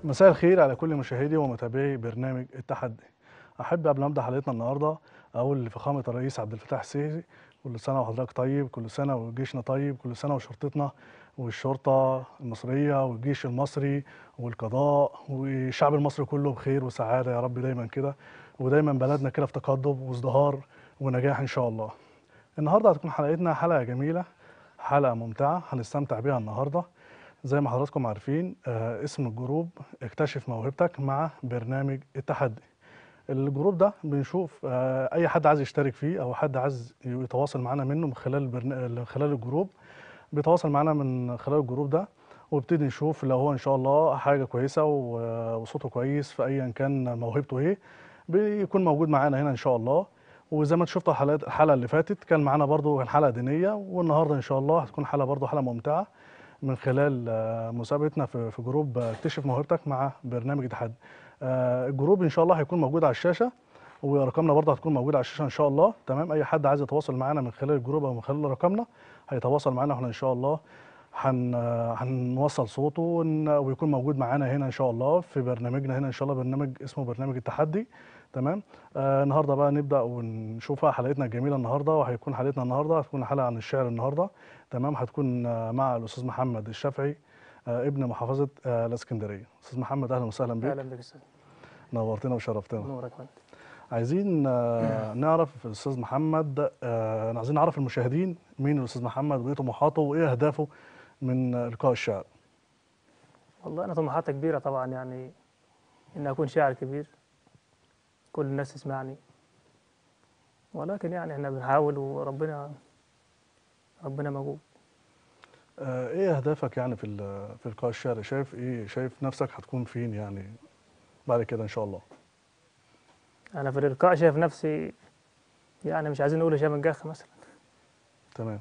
مساء الخير على كل مشاهدي ومتابعي برنامج التحدي احب قبل ما ابدا حلقتنا النهارده اقول لفخامه الرئيس عبد الفتاح السيسي كل سنه وحضرتك طيب كل سنه وجيشنا طيب كل سنه وشرطتنا والشرطه المصريه والجيش المصري والقضاء والشعب المصري كله بخير وسعاده يا رب دايما كده ودايما بلدنا كده في تقدم وازدهار ونجاح ان شاء الله النهارده هتكون حلقتنا حلقه جميله حلقه ممتعه هنستمتع بيها النهارده زي ما حضراتكم عارفين آه اسم الجروب اكتشف موهبتك مع برنامج التحدي الجروب ده بنشوف آه اي حد عايز يشترك فيه او حد عايز يتواصل معانا منه من خلال البرن... من خلال الجروب بيتواصل معانا من خلال الجروب ده وابتدي نشوف لو هو ان شاء الله حاجه كويسه و- وصوته كويس في ايا كان موهبته ايه بيكون موجود معانا هنا ان شاء الله وزي ما انت شفتوا الحلقات الحلقه اللي فاتت كان معانا برضو كان حلقه دينيه والنهارده ان شاء الله هتكون حلقه برضو حلقه ممتعه من خلال آه، مسابقتنا في في جروب آه، اكتشف موهبتك مع برنامج تحدي آه، الجروب ان شاء الله هيكون موجود على الشاشه ورقمنا برضه هتكون موجوده على الشاشه ان شاء الله تمام اي حد عايز يتواصل معانا من خلال الجروب او من خلال رقمنا هيتواصل معانا واحنا ان شاء الله هن هنوصل صوته ون- ويكون موجود معانا هنا ان شاء الله في برنامجنا هنا ان شاء الله برنامج اسمه برنامج التحدي تمام آه النهارده بقى نبدا ونشوف بقى حلقتنا الجميله النهارده وهيكون حلقتنا النهارده هتكون حلقه عن الشعر النهارده تمام هتكون آه مع الاستاذ محمد الشافعي آه ابن محافظه آه الاسكندريه استاذ محمد اهلا وسهلا بك اهلا بك استاذ نورتنا وشرفتنا نورك انت عايزين آه، نعرف الاستاذ محمد آه، عايزين نعرف المشاهدين مين الاستاذ محمد وايه طموحاته وايه اهدافه من آه، لقاء الشعر والله انا طموحاتي كبيره طبعا يعني ان اكون شاعر كبير كل الناس تسمعني ولكن يعني احنا بنحاول وربنا ربنا موجود آه، ايه اهدافك يعني في ال- في لقاء الشعر شايف ايه شايف نفسك هتكون فين يعني بعد كده ان شاء الله انا في الالقاء شايف نفسي يعني مش عايزين نقول هشام الجاخ مثلا تمام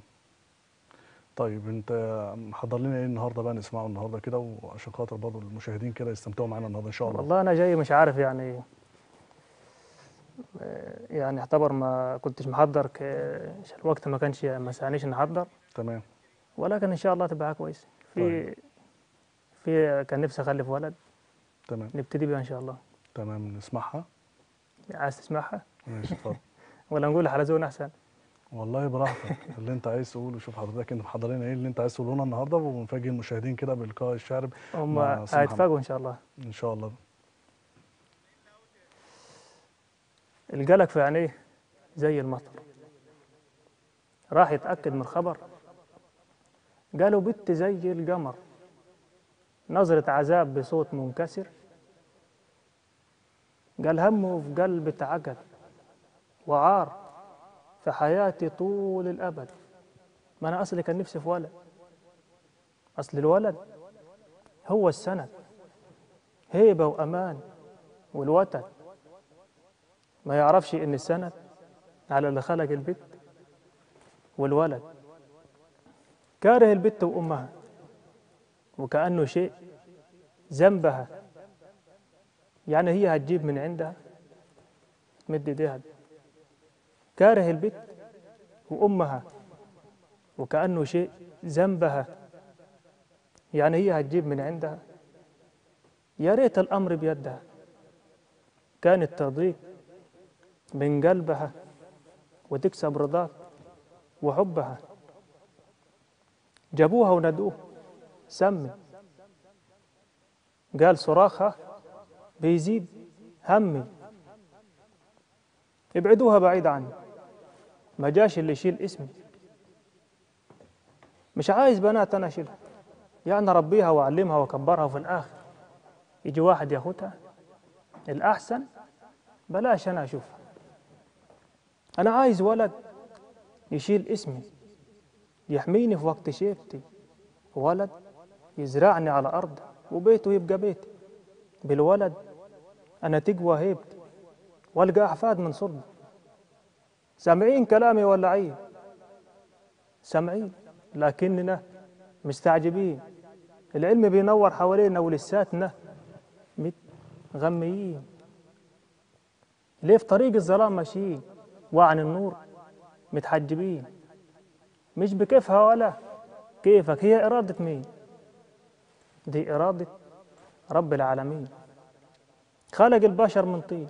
طيب انت محضر لنا ايه النهارده بقى نسمعه النهارده كده وعشان خاطر برضه المشاهدين كده يستمتعوا معانا النهارده ان شاء الله والله انا جاي مش عارف يعني آه، يعني اعتبر ما كنتش محضر ك... الوقت ما كانش ما سعنيش ان احضر تمام ولكن ان شاء الله تبقى كويس في في كان نفسي اخلف ولد تمام نبتدي بها ان شاء الله تمام نسمعها عايز تسمعها ماشي اتفضل ولا نقول حلزون احسن والله براحتك اللي انت عايز تقوله شوف حضرتك انت محضر لنا ايه اللي انت عايز تقوله لنا النهارده ونفاجئ المشاهدين كده بلقاء الشعر هم مع أستاذ هيتفاجئوا ان شاء الله ان شاء الله القلق في عينيه زي المطر راح يتاكد من الخبر قالوا بنت زي القمر نظرة عذاب بصوت منكسر قال همه في قلب اتعقد وعار في حياتي طول الأبد ما أنا أصلي كان نفسي في ولد أصل الولد هو السند هيبة وأمان والوتد ما يعرفش إن السند على اللي خلق البت والولد كاره البت وأمها وكأنه شيء ذنبها يعني هي هتجيب من عندها تمد ايديها كاره البت وأمها وكأنه شيء ذنبها يعني هي هتجيب من عندها يا ريت الأمر بيدها كانت ترضيك من قلبها وتكسب رضاك وحبها جابوها وندوه سمي قال صراخها بيزيد همي ابعدوها بعيد عني ما جاش اللي يشيل اسمي مش عايز بنات انا اشيلها يعني اربيها واعلمها واكبرها وفي الاخر يجي واحد ياخدها الاحسن بلاش انا اشوفها انا عايز ولد يشيل اسمي يحميني في وقت شيبتي ولد يزرعني على أرض وبيته يبقى بيتي بالولد أنا تقوى هيبتي والقى أحفاد من صلبي سامعين كلامي ولا عيب سامعين لكننا مستعجبين العلم بينور حوالينا ولساتنا متغميين ليه في طريق الظلام ماشيين وعن النور متحجبين مش بكيفها ولا كيفك هي إرادة مين دي إرادة رب العالمين خلق البشر من طين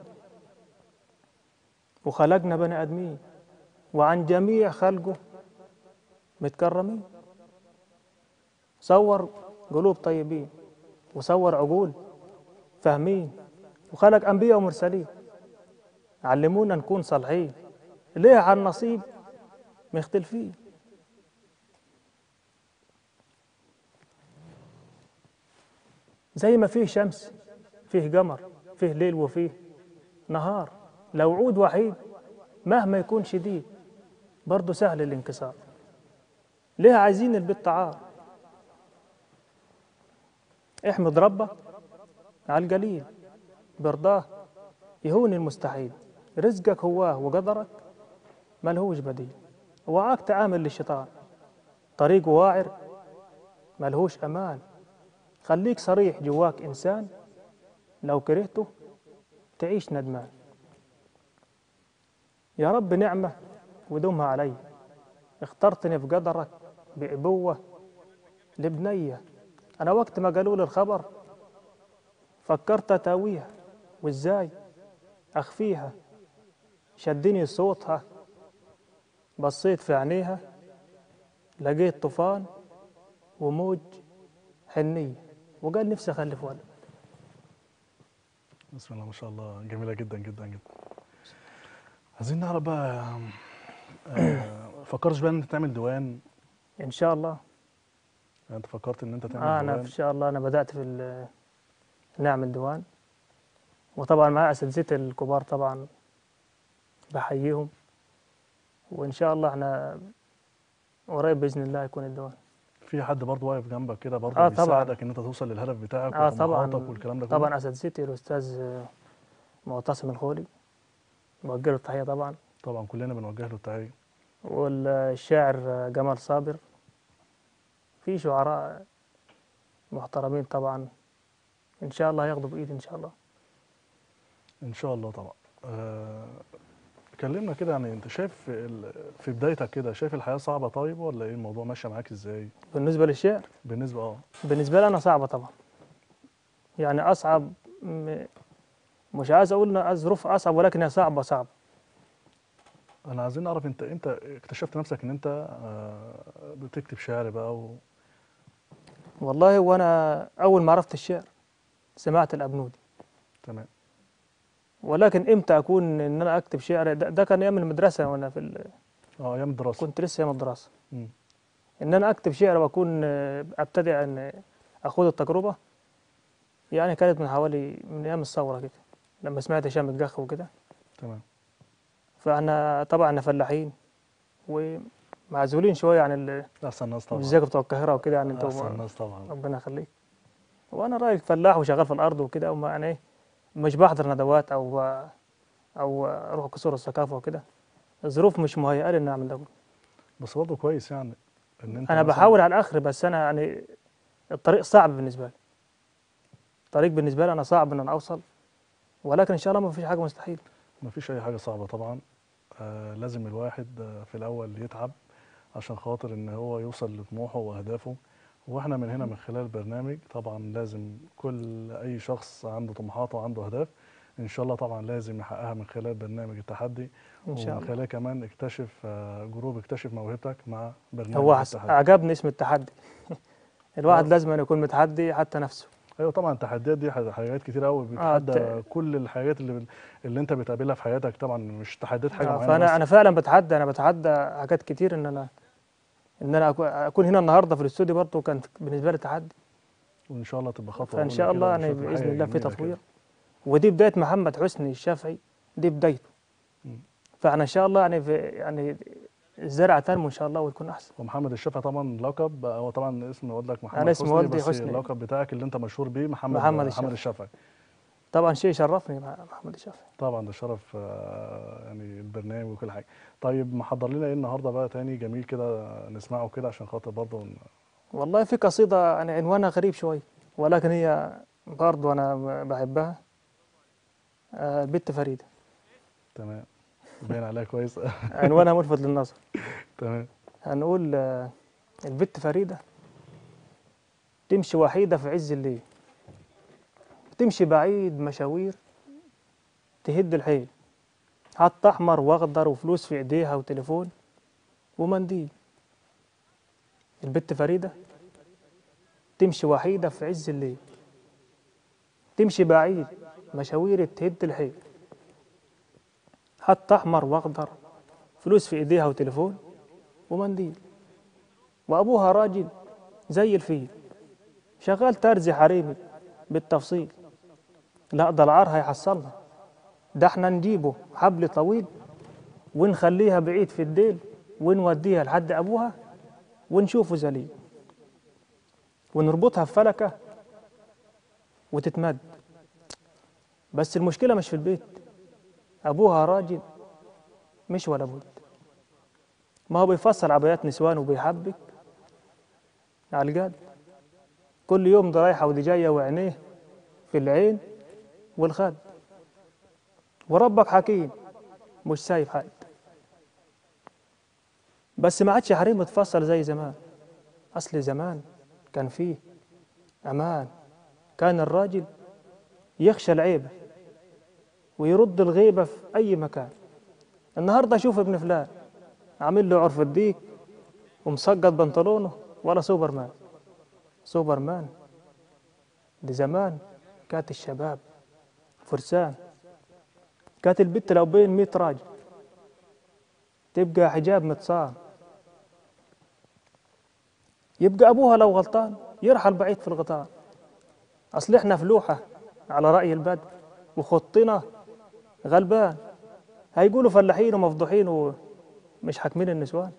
وخلقنا بني ادمين وعن جميع خلقه متكرمين صور قلوب طيبين وصور عقول فاهمين وخلق انبياء ومرسلين علمونا نكون صالحين ليه على النصيب مختلفين زي ما فيه شمس فيه قمر فيه ليل وفيه نهار لو عود وحيد مهما يكون شديد برضه سهل الانكسار ليه عايزين البيت تعار احمد ربك على القليل برضاه يهون المستحيل رزقك هواه وقدرك ملهوش بديل وعاك تعامل للشيطان طريقه واعر ملهوش امان خليك صريح جواك انسان لو كرهته تعيش ندمان يا رب نعمه ودومها علي اخترتني في قدرك بأبوة لبنية أنا وقت ما قالوا لي الخبر فكرت أتاويها وإزاي أخفيها شدني صوتها بصيت في عينيها لقيت طوفان وموج حنية وقال نفسي أخلف ولد بسم الله ما شاء الله جميله جدا جدا جدا عايزين نعرف بقى آه، فكرتش بقى ان انت تعمل ديوان إن شاء الله يعني انت فكرت ان انت تعمل آه أنا ديوان إن شاء الله أنا بدأت في ال- نعمل ديوان وطبعا مع أساتذتي الكبار طبعا بحييهم وإن شاء الله إحنا قريب بإذن الله يكون الديوان في حد برضه واقف جنبك كده برضه آه، طبعاً. بيساعدك ان انت توصل للهدف بتاعك آه طبعا وطموحاتك والكلام ده كله طبعا أساتذتي الأستاذ آه، معتصم الخولي بوجه له التحية طبعا طبعا كلنا بنوجه له التحيه والشاعر آه، جمال صابر في شعراء محترمين طبعا إن شاء الله ياخدوا بإيدي إن شاء الله ان شاء الله طبعا آه كلمنا كده يعني انت شايف ال- في بدايتك كده شايف الحياه صعبه طيب ولا ايه الموضوع ماشي معاك ازاي بالنسبة للشعر بالنسبه اه بالنسبة لي أنا صعبة طبعا يعني أصعب م- مش عايز أقول إنها ظروف أصعب ولكن هي صعبة صعبة انا عايزين نعرف انت انت اكتشفت نفسك ان انت آه بتكتب شعر بقى و... والله وأنا أول ما عرفت الشعر سمعت الأبنودي تمام ولكن إمتى أكون إن أنا أكتب شعر ده, ده كان أيام المدرسة وأنا في ال... اه ايام الدراسه كنت لسه أيام الدراسة مم. إن أنا أكتب شعر وأكون آه، أبتدئ أن أخوض التجربة يعني كانت من حوالي من أيام الثورة كده لما سمعت هشام الجخ وكده تمام فاحنا طبعا احنا فلاحين ومعزولين شويه عن ال- احسن ناس طبعا مش زيكم بتوع القاهره وكده يعني احسن انتوا ناس طبعا ربنا يخليك وانا راجل فلاح وشغال في الارض وكده وما يعني ايه مش بحضر ندوات او او اروح قصور الثقافه وكده الظروف مش مهيئه لي ان اعمل ده كله. بس برضه كويس يعني ان انت انا مثلاً- بحاول على الاخر بس انا يعني الطريق صعب بالنسبه لي الطريق بالنسبه لي انا صعب ان انا اوصل ولكن ان شاء الله ما فيش حاجه مستحيل مفيش اي حاجه صعبه طبعا آه لازم الواحد آه في الاول يتعب عشان خاطر ان هو يوصل لطموحه واهدافه واحنا من هنا من خلال البرنامج طبعا لازم كل اي شخص عنده طموحات وعنده اهداف ان شاء الله طبعا لازم يحققها من خلال برنامج التحدي ان شاء ومن الله خلال كمان اكتشف آه جروب اكتشف موهبتك مع برنامج هو حس- التحدي عجبني اسم التحدي الواحد آه. لازم أن يكون متحدي حتى نفسه ايوه طبعا التحديات دي ح- حاجات كتير قوي بتتحدى كل الحاجات اللي اللي انت بتقابلها في حياتك طبعا مش تحديات حاجه آه، معينه فانا بس. انا فعلا بتحدى انا بتحدى حاجات كتير ان انا ان انا أكو- اكون هنا النهارده في الاستوديو برضه كان بالنسبه لي تحدي وان شاء الله تبقى خطوه فان أولى شاء كده الله يعني ونشوف باذن حاجة الله في جميلة كده. تطوير ودي بدايه محمد حسني الشافعي دي بدايته مم. فاحنا ان شاء الله يعني في يعني الزرعه تنمو ان شاء الله وتكون احسن ومحمد الشافعي طبعا لقب هو طبعا اسم والدك محمد أنا اسمي حسني والدي بس حسني. اللقب بتاعك اللي انت مشهور بيه محمد محمد محمد الشافعي. الشافعي طبعا شيء يشرفني مع محمد الشافعي طبعا ده شرف آه، يعني البرنامج وكل حاجه طيب محضر لنا ايه النهارده بقى تاني جميل كده نسمعه كده عشان خاطر برضه ن- والله في قصيده يعني عنوانها غريب شويه ولكن هي برضه انا بحبها آه، البت فريده تمام باين عليها كويس عنوانها ملفت للنظر تمام هنقول آه، البت فريدة تمشي وحيدة في عز الليل تمشي بعيد مشاوير تهد الحيل حط احمر واخضر وفلوس في ايديها وتليفون ومنديل البت فريده تمشي وحيده في عز الليل تمشي بعيد مشاوير تهد الحيل حط احمر واخضر فلوس في ايديها وتليفون ومنديل وابوها راجل زي الفيل شغال ترزي حريمي بالتفصيل لا ده العار هيحصلنا ده احنا نجيبه حبل طويل ونخليها بعيد في الديل ونوديها لحد ابوها ونشوفه ذليل ونربطها في فلكه وتتمد بس المشكله مش في البيت ابوها راجل مش ولا بد ما هو بيفصل عبايات نسوان وبيحبك على الجد كل يوم ده رايحه ودي جايه وعينيه في العين والخد وربك حكيم مش سايب حد بس ما عادش حريم اتفصل زي زمان اصل زمان كان فيه امان كان الراجل يخشى العيبه ويرد الغيبه في اي مكان النهارده اشوف ابن فلان عامل له عرف الديك ومسقط بنطلونه ولا سوبرمان سوبرمان دي زمان كانت الشباب فرسان كانت البت لو بين 100 راجل تبقى حجاب متصان يبقى ابوها لو غلطان يرحل بعيد في الغطاء اصل احنا فلوحه على راي البدو وخطنا غلبان هيقولوا فلاحين ومفضوحين ومش حاكمين النسوان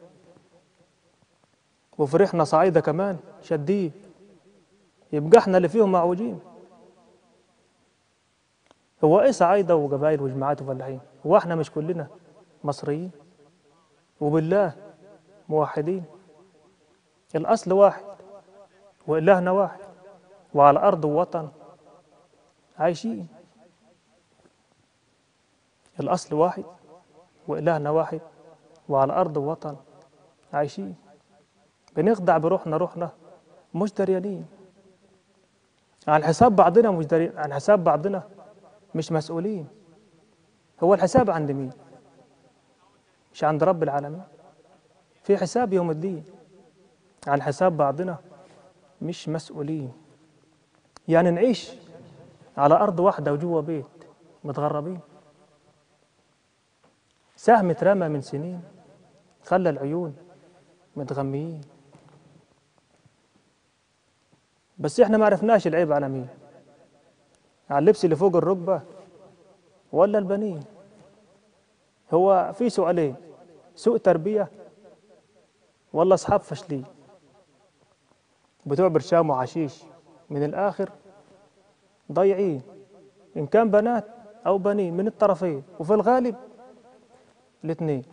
وفرحنا صعيدة كمان شديه يبقى احنا اللي فيهم معوجين هو ايه صعايدة وقبائل وجماعات وفلاحين هو احنا مش كلنا مصريين وبالله موحدين الأصل واحد وإلهنا واحد وعلى أرض ووطن عايشين الأصل واحد وإلهنا واحد وعلى أرض ووطن عايشين بنخدع بروحنا روحنا مش دريانين عن حساب بعضنا مش دريان عن حساب بعضنا مش مسؤولين هو الحساب عند مين مش عند رب العالمين في حساب يوم الدين عن حساب بعضنا مش مسؤولين يعني نعيش على أرض واحدة وجوه بيت متغربين سهم اترمى من سنين خلى العيون متغميين بس احنا ما عرفناش العيب على مين على اللبس اللي فوق الركبة ولا البنين هو في سؤالين سوء تربية ولا أصحاب فاشلين بتوع برشام وعشيش من الآخر ضايعين إن كان بنات أو بنين من الطرفين وفي الغالب الاثنين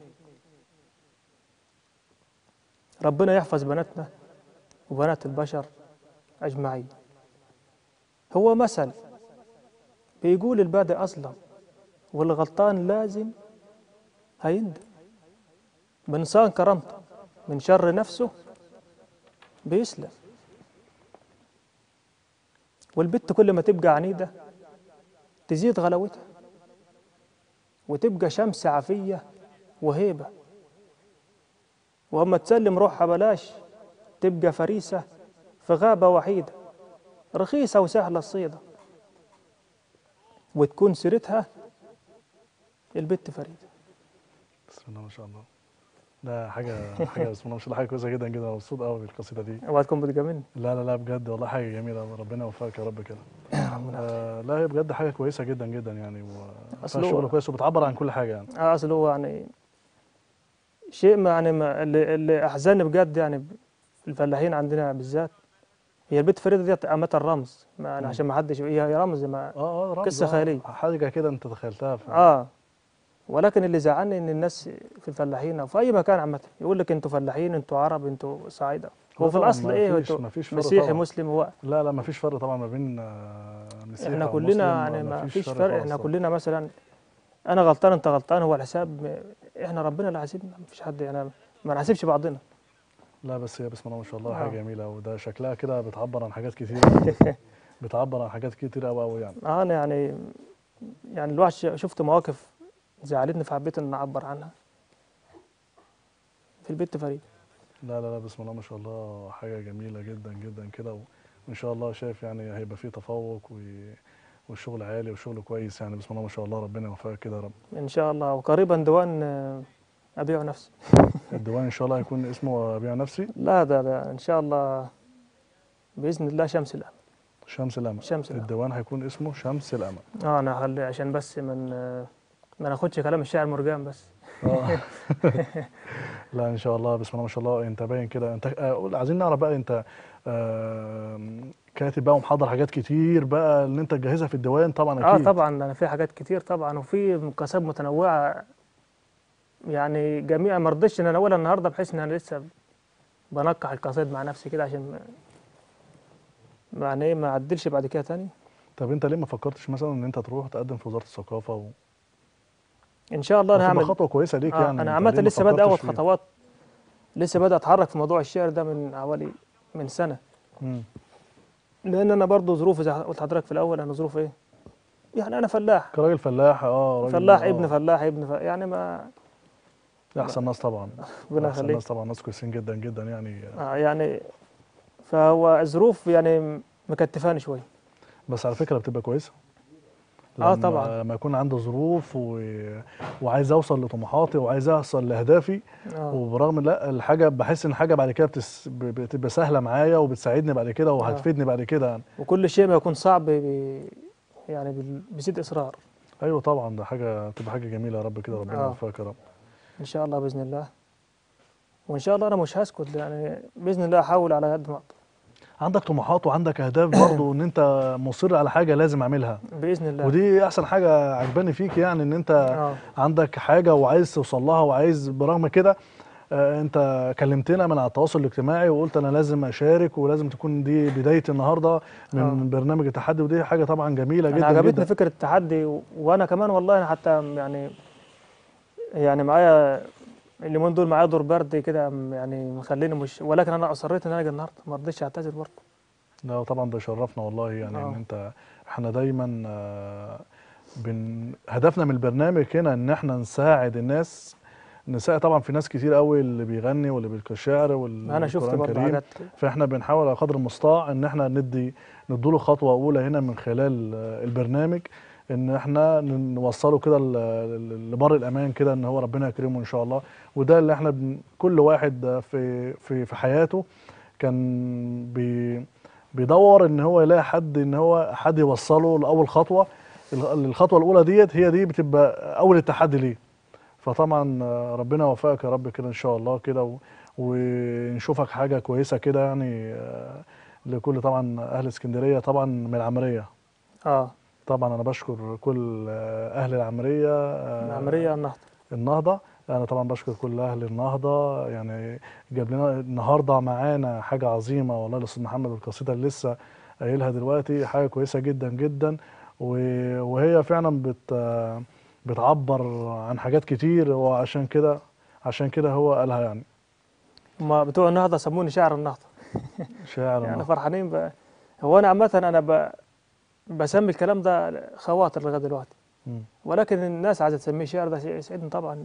ربنا يحفظ بناتنا وبنات البشر أجمعين هو مثل بيقول البادئ أظلم والغلطان لازم هيندم بإنسان كرامته من شر نفسه بيسلم والبت كل ما تبقى عنيدة تزيد غلاوتها وتبقى شمس عافية وهيبة وأما تسلم روحها بلاش تبقى فريسة في غابة وحيدة رخيصة وسهلة الصيدة وتكون سيرتها البت فريدة بسم الله ما شاء الله ده حاجة حاجة بسم الله ما شاء الله حاجة كويسة جدا جدا مبسوط قوي بالقصيدة دي اوعى تكون بتجاملني لا لا لا بجد والله حاجة جميلة ربنا يوفقك يا رب كده ربنا آه لا هي بجد حاجة كويسة جدا جدا يعني أصل وفيها هو- شغل كويس وبتعبر عن كل حاجة يعني آه، اصل هو يعني شيء ما يعني ما اللي, اللي احزنني بجد يعني الفلاحين عندنا بالذات هي البت فريدة ديت قامت الرمز ما يعني مم. عشان ما حدش هي هي رمز ما اه اه رمز، قصة آه، خيالية. حاجة كده انت تخيلتها ف... اه ولكن اللي زعلني ان الناس في الفلاحين او في اي مكان عامه يقول لك انتوا فلاحين انتوا عرب انتوا صعايده هو لا في طبعاً، الاصل ما ايه فيش- انتوا ما فيش فرق مسيحي طبعاً. مسلم هو لا لا ما فيش فرق طبعا ما بين آه، مسيحي احنا أو كلنا مسلم، يعني ما فيش فرق خالص احنا طبعاً. كلنا مثلا انا غلطان انت غلطان هو الحساب احنا ربنا اللي حاسبنا ما فيش حد يعني ما نحاسبش بعضنا لا بس هي بسم الله ما شاء الله آه. حاجة جميلة وده شكلها كده بتعبر عن حاجات كتير بتعبر عن حاجات كتير قوي قوي يعني انا يعني يعني الواحد ش- شفت مواقف زعلتني فحبيت ان اعبر عنها في البيت فريد لا لا لا بسم الله ما شاء الله حاجة جميلة جدا جدا كده و- وإن شاء الله شايف يعني هيبقى فيه تفوق و- والشغل عالي والشغل كويس يعني بسم الله ما شاء الله ربنا يوفقك كده يا رب ان شاء الله وقريبا ديوان آه، ابيع نفسي الديوان إن شاء الله هيكون اسمه بيع نفسي لا ده, ده ان شاء الله باذن الله شمس الامل شمس الأمل شمس الأمل. الديوان هيكون اسمه شمس الأمل اه انا هخلي عشان بس من آه، ما ناخدش كلام الشاعر مرجان بس آه. لا ان شاء الله بسم الله ما شاء الله انت باين كده انت آه، قول عايزين نعرف بقى انت آم، كاتب بقى ومحضر حاجات كتير بقى اللي انت تجهزها في الديوان طبعا اه اكيد طبعا انا في حاجات كتير طبعا وفي مقاسات متنوعه يعني جميع ما رضيتش ان انا اقولها النهارده بحيث ان انا لسه بنقح القصائد مع نفسي كده عشان ما يعني ايه ما اعدلش بعد كده تاني طب انت ليه ما فكرتش مثلا ان انت تروح تقدم في وزاره الثقافه و... ان شاء الله انا هتبقى هعمل خطوه كويسه ليك آه يعني انا انت عامه ليه ما لسه بادئ اول فكرتش فيها؟ خطوات لسه بادئ اتحرك في موضوع الشعر ده من حوالي من سنه مم. لان انا برضو ظروفي زي ما قلت لحضرتك في الاول انا ظروفي ايه يعني انا فلاح كراجل فلاح اه راجل فلاح آه. ابن فلاح ابن فلاح يعني ما احسن ناس طبعا ربنا احسن يخليك ناس طبعا ناس كويسين جدا جدا يعني آه يعني فهو الظروف يعني مكتفاني شويه بس على فكره بتبقى كويسه آه لما- طبعا. لما يكون عندي ظروف و... وعايز اوصل لطموحاتي وعايز اوصل لاهدافي آه. وبرغم لا الحاجه بحس ان حاجه بعد كده بتس... ب- بتبقى سهله معايا وبتساعدني بعد كده وهتفيدني بعد كده يعني وكل شيء ما يكون صعب بي يعني بال- بيزيد اصرار ايوه طبعا ده حاجه تبقى حاجه جميله يا رب كده ربنا آه. يوفقك يا رب ان شاء الله باذن الله وان شاء الله انا مش هسكت يعني باذن الله احاول على قد ما اقدر عندك طموحات وعندك اهداف برضه ان انت مصر على حاجه لازم اعملها باذن الله ودي احسن حاجه عجباني فيك يعني ان انت اه عندك حاجه وعايز توصل لها وعايز برغم كده آه، انت كلمتنا من على التواصل الاجتماعي وقلت انا لازم اشارك ولازم تكون دي بدايه النهارده من آه. برنامج التحدي ودي حاجه طبعا جميله انا جدا عجبتني جدا فكره التحدي و... وانا كمان والله انا حتى يعني يعني معايا اليومين دول معايا دور برد كده م- يعني مخليني مش ولكن انا اصريت ان انا اجي النهارده ما رضيتش اعتذر برضه لا طبعا ده شرفنا والله يعني آه. ان انت احنا دايما آه، بن هدفنا من البرنامج هنا ان احنا نساعد الناس نساعد طبعا في ناس كتير قوي اللي بيغني واللي بيلقي شعر واللي انا شفت القرآن برضه كريم. حاجات فاحنا بنحاول على قدر المستطاع ان احنا ندي نديله خطوه اولى هنا من خلال آه، البرنامج ان احنا ن- نوصله كده ل- ل- لبر الامان كده ان هو ربنا يكرمه ان شاء الله وده اللي احنا بن كل واحد آه، في في في حياته كان بي بيدور ان هو يلاقي حد ان هو حد يوصله لاول خطوه الخ- الخطوه الاولى ديت هي دي بتبقى اول التحدي ليه فطبعا آه، ربنا يوفقك يا رب كده ان شاء الله كده و- ونشوفك حاجه كويسه كده يعني آه، لكل طبعا اهل اسكندريه طبعا من العمريه اه طبعا انا بشكر كل آه، اهل العمريه آه، العمريه النهضه النهضه انا طبعا بشكر كل اهل النهضه يعني جاب لنا النهارده معانا حاجه عظيمه والله الاستاذ محمد القصيده اللي لسه قايلها دلوقتي حاجه كويسه جدا جدا و- وهي فعلا بت بتعبر عن حاجات كتير وعشان كده عشان كده هو قالها يعني هم بتوع النهضه سموني شاعر النهضه شاعر يعني النهضة. فرحانين بقى هو انا عامه انا ب... بسمي الكلام ده خواطر لغايه دلوقتي مم. ولكن الناس عايزه تسميه شعر ده شيء يسعدني طبعا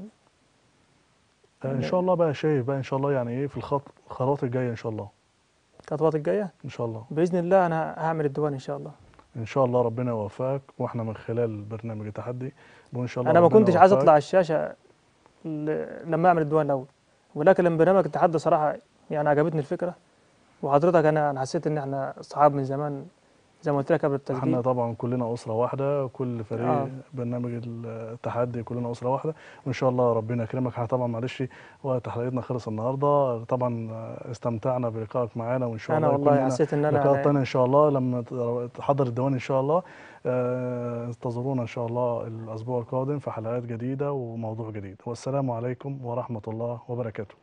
آه، ان شاء الله بقى شايف بقى ان شاء الله يعني ايه في الخط الخطوات الجايه ان شاء الله الخطوات الجايه ان شاء الله باذن الله انا هعمل الديوان ان شاء الله ان شاء الله ربنا يوفقك واحنا من خلال برنامج التحدي وان شاء الله انا ما ربنا كنتش عايز يوفقك. اطلع على الشاشه ل- لما اعمل الديوان الاول ولكن لما برنامج التحدي صراحه يعني عجبتني الفكره وحضرتك انا انا حسيت ان احنا اصحاب من زمان زي ما قلت لك قبل احنا التسجيل طبعا كلنا اسره واحده كل فريق آه. آه. برنامج التحدي كلنا اسره واحده وان شاء الله ربنا يكرمك احنا طبعا معلش وقت حلقتنا خلص النهارده طبعا استمتعنا بلقائك معانا وان شاء انا الله يكون والله لنا حسيت ان انا لقاءات يعني تانية ان شاء الله لما تحضر الديوان ان شاء الله آه، انتظرونا ان شاء الله الاسبوع القادم في حلقات جديده وموضوع جديد والسلام عليكم ورحمه الله وبركاته